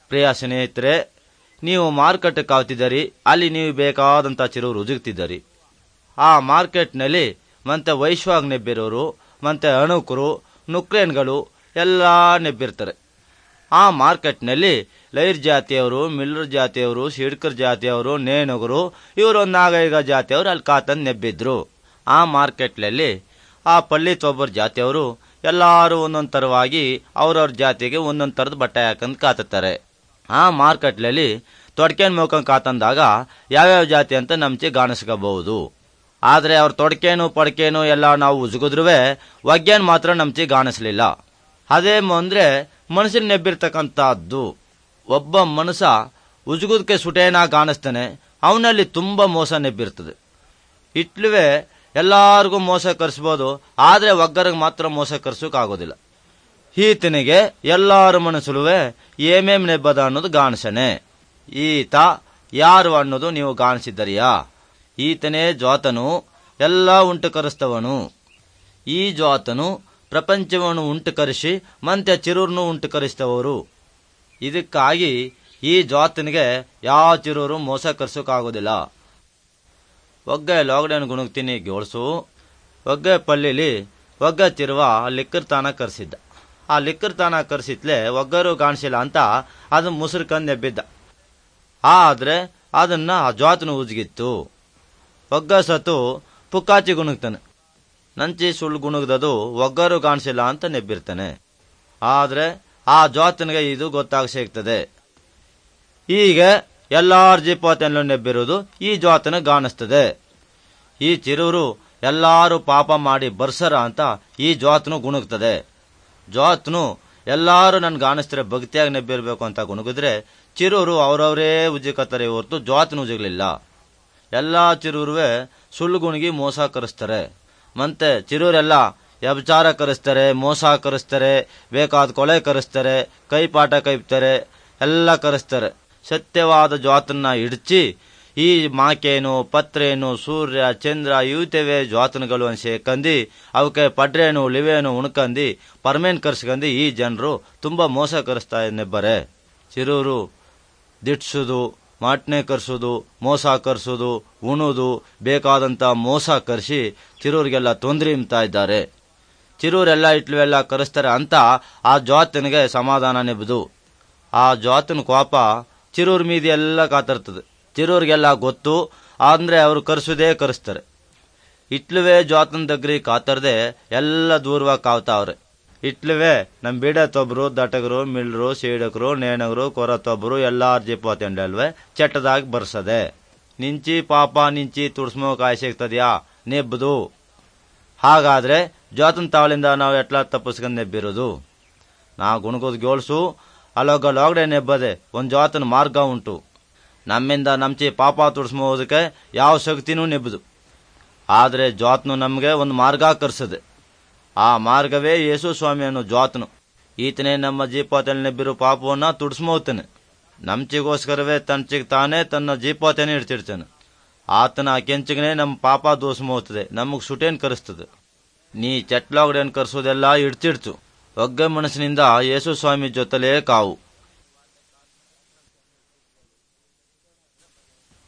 ಪ್ರಿಯ ಸ್ನೇಹಿತರೆ ನೀವು ಮಾರುಕಟ್ಟೆಗೆ ಕಾವ್ತಿದ್ದೀರಿ ಅಲ್ಲಿ ನೀವು ಬೇಕಾದಂಥ ಚಿರು ಉಜುಗ್ತಿದ್ದೀರಿ ಆ ಮಾರ್ಕೆಟ್ನಲ್ಲಿ ಮತ್ತೆ ವೈಶ್ವಾಗ್ ನೆಬ್ಬಿರೋರು ಮತ್ತೆ ಅಣುಕರು ನುಕ್ರೇನ್ಗಳು ಎಲ್ಲ ನೆಬ್ಬಿರ್ತಾರೆ ಆ ಮಾರ್ಕೆಟ್ನಲ್ಲಿ ಲೈರ್ ಜಾತಿಯವರು ಮಿಲ್ಲರ್ ಜಾತಿಯವರು ಶಿಡ್ಕರ್ ಜಾತಿಯವರು ನೇಣಗರು ಇವರು ಒಂದು ನಾಗೈಗ ಜಾತಿಯವರು ಅಲ್ಲಿ ಕಾತಂದು ನೆಬ್ಬಿದ್ರು ಆ ಮಾರ್ಕೆಟ್ನಲ್ಲಿ ಆ ಪಳ್ಳಿತೊಬ್ಬರ ಜಾತಿಯವರು ಎಲ್ಲರೂ ಒಂದೊಂದು ಥರವಾಗಿ ಅವ್ರವ್ರ ಜಾತಿಗೆ ಒಂದೊಂದು ಥರದ ಬಟ್ಟೆ ಹಾಕೊಂಡು ಕಾತುತ್ತಾರೆ ಆ ಮಾರ್ಕೆಟ್ನಲ್ಲಿ ತೊಡ್ಕೇನ್ ಮುಖಂಡ್ ಕಾತಂದಾಗ ಯಾವ್ಯಾವ ಜಾತಿ ಅಂತ ನಮ್ಚೆ ಕಾಣಿಸ್ಕೋಬಹುದು ಆದರೆ ಅವ್ರ ತೊಡ್ಕೇನು ಪಡ್ಕೇನು ಎಲ್ಲ ನಾವು ಉಜ್ಗುದ್ರುವೆ ಒಗ್ಗೇನ್ ಮಾತ್ರ ನಮ್ಚೆ ಕಾಣಿಸ್ಲಿಲ್ಲ ಅದೇ ಅಂದ್ರೆ ಮನುಷ್ಯನ ನೆಬ್ಬಿರ್ತಕ್ಕಂಥದ್ದು ಒಬ್ಬ ಮನುಷ್ಯ ಉಜುಗುದಕ್ಕೆ ಸುಟೇನ ಕಾಣಿಸ್ತಾನೆ ಅವನಲ್ಲಿ ತುಂಬ ಮೋಸ ನೆಬ್ಬಿರ್ತದೆ ಇಟ್ಲುವೆ ಎಲ್ಲಾರ್ಗೂ ಮೋಸ ಕರ್ಸ್ಬೋದು ಆದರೆ ಒಗ್ಗರಿಗೆ ಮಾತ್ರ ಮೋಸ ಕರ್ಸೋಕ್ಕಾಗೋದಿಲ್ಲ ಈತನಿಗೆ ಎಲ್ಲಾರ ಮನಸ್ಸುಳುವೆ ಏಮೇಮ್ ನೆಬ್ಬದ ಅನ್ನೋದು ಗಾಣಿಸನೆ ಈತ ಯಾರು ಅನ್ನೋದು ನೀವು ಗಾಣಿಸಿದ್ದರಿಯಾ ಈತನೇ ಜ್ವಾತನು ಎಲ್ಲ ಉಂಟು ಕರೆಸ್ತವನು ಈ ಜ್ವಾತನು ಪ್ರಪಂಚವನ್ನು ಉಂಟು ಕರೆಸಿ ಮತ್ತೆ ಚಿರೂರ್ನು ಉಂಟು ಕರೆಸ್ತವರು ಇದಕ್ಕಾಗಿ ಈ ಜ್ವಾತನಿಗೆ ಯಾವ ಚಿರೂರು ಮೋಸ ಕರ್ಸೋಕ್ಕಾಗೋದಿಲ್ಲ ಒಗ್ಗೆ ಲಾಕ್ಡೌನ್ ಗುಣಗ್ತೀನಿ ಗೋಳ್ಸು ಒಗ್ಗೆ ಪಳ್ಳಿಲಿ ಒಗ್ಗ ಚಿರುವ ಲಿಕ್ಕರ್ ತಾನ ಕರ್ಸಿದ್ದ ಆ ಲಿಕ್ಕರ್ ತಾನ ಕರ್ಸಿತ್ಲೆ ಒಗ್ಗರು ಕಾಣಿಸಿಲ್ಲ ಅಂತ ಅದು ಮುಸುರ್ಕಂದ್ ಎಬ್ಬಿದ್ದ ಆದ್ರೆ ಅದನ್ನ ಆ ಜ್ವಾತನು ಉಜ್ಗಿತ್ತು ಒಗ್ಗ ಸತು ಪುಕ್ಕಾಚಿ ಗುಣಗ್ತಾನೆ ನಂಚಿ ಸುಳ್ಳು ಗುಣಗ್ದದು ಒಗ್ಗರು ಕಾಣಿಸಿಲ್ಲ ಅಂತ ನೆಬ್ಬಿರ್ತಾನೆ ಆದ್ರೆ ಆ ಜ್ವಾತನಿಗೆ ಇದು ಗೊತ್ತಾಗ ಸಿಗ್ತದೆ ಈಗ ಎಲ್ಲಾರ ಜಿಪಾತನಲ್ಲೂ ನೆಬ್ಬಿರೋದು ಈ ಜ್ವಾತನ ಕಾಣಿಸ್ತದೆ ಈ ಚಿರೂರು ಎಲ್ಲಾರು ಪಾಪ ಮಾಡಿ ಬರ್ಸರ ಅಂತ ಈ ಜ್ವಾತನು ಗುಣಗ್ತದೆ ಜ್ವಾತನು ಎಲ್ಲಾರು ನನ್ಗೆ ಕಾಣಿಸ್ತಾರೆ ಭಕ್ತಿಯಾಗಿ ನೆಬ್ಬಿರ್ಬೇಕು ಅಂತ ಗುಣಗಿದ್ರೆ ಚಿರೂರು ಅವ್ರವರೇ ಉಜ್ಜಿಕತ್ತಾರೆ ಹೊರತು ಜ್ವಾತನು ಉಜ್ಜಲಿಲ್ಲ ಎಲ್ಲಾ ಚಿರೂರುವೆ ಸುಳ್ಳು ಗುಣಿಗಿ ಮೋಸ ಕರೆಸ್ತಾರೆ ಮತ್ತೆ ಚಿರೂರೆಲ್ಲ ವ್ಯಭಿಚಾರ ಕರೆಸ್ತಾರೆ ಮೋಸ ಕರೆಸ್ತಾರೆ ಬೇಕಾದ ಕೊಲೆ ಕರೆಸ್ತಾರೆ ಕೈಪಾಠ ಕೈಪ್ತಾರೆ ಎಲ್ಲ ಕರೆಸ್ತಾರೆ ಸತ್ಯವಾದ ಜ್ವಾತನ್ನ ಇಡ್ಚಿ ಈ ಮಾಕೇನು ಪತ್ರೇನು ಸೂರ್ಯ ಚಂದ್ರ ಇವತೆವೆ ಜ್ವಾತನಗಳು ಅನ್ಸೆ ಕಂದಿ ಅವಕ್ಕೆ ಪಡ್ರೇನು ಲಿವೇನು ಉಣ್ಕಂದಿ ಪರ್ಮೇನ್ ಕರ್ಸ್ಕಂದಿ ಈ ಜನರು ತುಂಬಾ ಮೋಸ ಕರೆಸ್ತಾ ನೆಬ್ಬರೆ ಚಿರೂರು ದಿಟ್ಸೋದು ಮಾಟ್ನೆ ಕರ್ಸೋದು ಮೋಸ ಕರ್ಸೋದು ಉಣೋದು ಬೇಕಾದಂತ ಮೋಸ ಕರ್ಸಿ ಚಿರೂರಿಗೆಲ್ಲ ತೊಂದರೆ ಇಂತಾ ಇದ್ದಾರೆ ಚಿರೂರೆಲ್ಲ ಇಟ್ಲುವೆಲ್ಲ ಕರೆಸ್ತಾರೆ ಅಂತ ಆ ಜ್ವಾತನಿಗೆ ಸಮಾಧಾನ ನೆಬ್ಬದು ಆ ಜ್ವಾತನ ಕೋಪ ಚಿರೂರ್ ಮೀದಿ ಎಲ್ಲ ಕಾತರ್ತದೆ ಚಿರೂರಿಗೆಲ್ಲ ಗೊತ್ತು ಅಂದ್ರೆ ಅವರು ಕರ್ಸುದೇ ಕರೆಸ್ತಾರೆ ಇಟ್ಲುವೆ ಜ್ವಾತನ దగ్గರಿ ಕಾತರ್ದೆ ಎಲ್ಲ ದೂರವಾಗಿ ಕಾವ್ತಾವ್ರೆ ಇಟ್ಲುವೆ ನಮ್ ಬೀಡತ್ತೊಬ್ರು ದಟಗರು ಮಿಳ್ರು ಸೀಡಕರು ನೇಣಗರು ಕೊರತೊಬ್ರು ಎಲ್ಲಾರ್ ಜಿಪ್ಪತ್ತಂಡಲ್ವೆ ಚಟ್ಟದಾಗಿ ಬರ್ಸದೆ ನಿಂಚಿ ಪಾಪ ನಿಂಚಿ ತುಡ್ಸ್ಮೋ ಕಾಯಿ ಸಿಗ್ತದ್ಯಾ ನೆಬ್ಬದು ಹಾಗಾದ್ರೆ ಜ್ವಾತನ ತಾವಳಿಂದ ನಾವು ಎಟ್ಲ ತಪ್ಪಿಸ್ಕೊಂಡ್ ನೆಬ್ಬಿರೋದು ನಾ ಗುಣಗೋದ್ ಗೋಳ್ಸು ಅಲ್ಲೊಗ್ಗ ಲಾಗ್ಡೆ ನೆಬ್ಬದೆ ಒಂದ್ ಜ್ವಾತನ ಮಾರ್ಗ ಉಂಟು ನಮ್ಮಿಂದ ನಮ್ಚಿ ಪಾಪ ತುಡ್ಸ್ಮೋದಕ್ಕೆ ಯಾವ ಶಕ್ತಿನೂ ನೆಬ್ಬದು ಆದ್ರೆ ಜ್ವಾತನು ನಮಗೆ ಒಂದು ಮಾರ್ಗ ಕರ್ಸದೆ ಆ ಮಾರ್ಗವೇ ಯೇಸು ಸ್ವಾಮಿ ಅನ್ನೋ ಜ್ವಾತನು ಈತನೇ ನಮ್ಮ ಜೀಪಾತಲ್ಲಿ ನೆಬ್ಬಿರೋ ಪಾಪವನ್ನ ತುಡ್ಸ್ಮೋತಾನೆ ನಮ್ಚಿಗೋಸ್ಕರವೇ ತನ್ಚಿಗ್ ತಾನೇ ತನ್ನ ಜೀಪಾತನೇ ಇಡ್ತಿರ್ತಾನೆ ಆತನ ಕೆಂಚಿಗನೆ ನಮ್ಮ ಪಾಪ ದೋಸ್ಮೋಗ್ತದೆ ನಮಗ್ ಸುಟೇನ್ ಕರೆಸ್ತದೆ ನೀ ಚಟ್ಲಾಗಡೇನ್ ಕರ್ಸೋದೆಲ್ಲ ಇಡ್ತಿಡ್ತು ಒಗ್ಗೆ ಮನಸ್ಸಿನಿಂದ ಯೇಸು ಸ್ವಾಮಿ ಜೊತೆಲೇ ಕಾವು